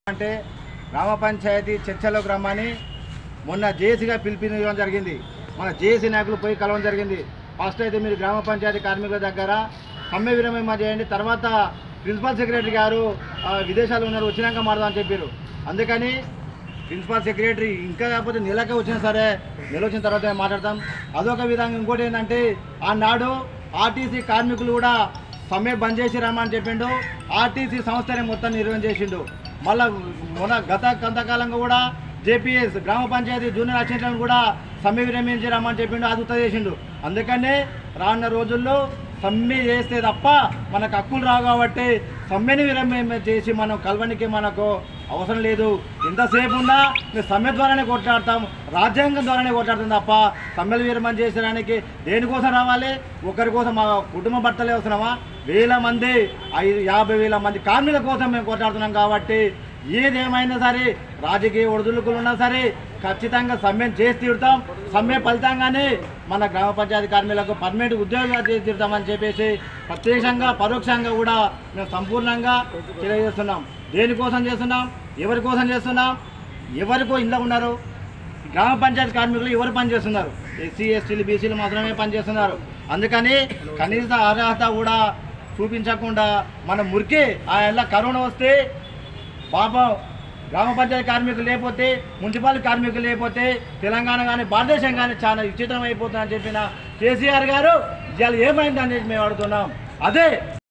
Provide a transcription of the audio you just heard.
అంటే గ్రామ పంచాయతీ చర్చలో గ్రామాన్ని మొన్న జేసీగా పిలిపించడం జరిగింది మన జేసీ నాయకులు పోయి కలవడం జరిగింది ఫస్ట్ అయితే మీరు గ్రామ పంచాయతీ కార్మికుల దగ్గర సమ్మె విరమణ చేయండి తర్వాత ప్రిన్సిపల్ సెక్రటరీ గారు ఆ, విదేశాలు ఉన్నారు వచ్చినాక మాడదామని చెప్పారు అందుకని ప్రిన్సిపల్ సెక్రటరీ ఇంకా కాకపోతే నెలకే వచ్చినా సరే నెల వచ్చిన తర్వాత మేము మాట్లాడతాం అదొక విధంగా ఇంకోటి ఏంటంటే ఆనాడు ఆర్టీసీ కార్మికులు కూడా సమ్మె బంద్ చేసి రమ్మని చెప్పిండు ఆర్టీసీ సంస్థనే మొత్తం నిర్వహణ చేసిండు మళ్ళా మొన్న గత కొంతకాలంగా కూడా జేపీఎస్ గ్రామ పంచాయతీ జూనియర్ అసిస్టెంట్లను కూడా సమ్మె విరమించి రమ్మని చెప్పిండు అది ఉత్త చేసిండు అందుకనే రానున్న రోజుల్లో సమ్మె చేస్తే తప్ప మనకు హక్కులు రావు కాబట్టి సమ్మెని విరమణ చేసి మనం కలవనికి మనకు అవసరం లేదు ఎంతసేపు ఉన్నా మేము సమ్మె ద్వారానే కొట్లాడతాం రాజ్యాంగం ద్వారానే కొట్లాడతాం తప్ప సమ్మెలు విరమణ చేసడానికి దేనికోసం రావాలి ఒకరి కోసం మా కుటుంబ భర్తలే అవసరమా వేల మంది ఐదు యాభై వేల మంది కార్మికుల కోసం మేము కొట్లాడుతున్నాం కాబట్టి ఏదేమైనా సరే రాజకీయ ఒడిదుడుకులు ఉన్నా సరే ఖచ్చితంగా సమ్మెను చేసి తీరుతాం సమ్మె ఫలితంగానే మన గ్రామ పంచాయతీ కార్మికులకు పర్మనెంట్ ఉద్యోగాలు చేసి తీరుతామని చెప్పేసి ప్రత్యక్షంగా పరోక్షంగా కూడా మేము సంపూర్ణంగా తెలియజేస్తున్నాం దేనికోసం చేస్తున్నాం ఎవరి కోసం చేస్తున్నాం ఎవరికో ఇంట్లో ఉన్నారు గ్రామ పంచాయతీ కార్మికులు ఎవరు పని చేస్తున్నారు ఎస్సీ ఎస్టీలు బీసీలు మాత్రమే పని చేస్తున్నారు అందుకని కనీస అర్హత కూడా చూపించకుండా మన మురికి ఆ కరోనా వస్తే పాపం గ్రామ పంచాయతీ కార్మికులు లేకపోతే మున్సిపాలిటీ కార్మికులు లేకపోతే తెలంగాణ కానీ భారతదేశం కానీ చాలా విచిత్రం అయిపోతుందని చెప్పిన కేసీఆర్ గారు ఇవాళ ఏమైందని మేము అడుగుతున్నాం అదే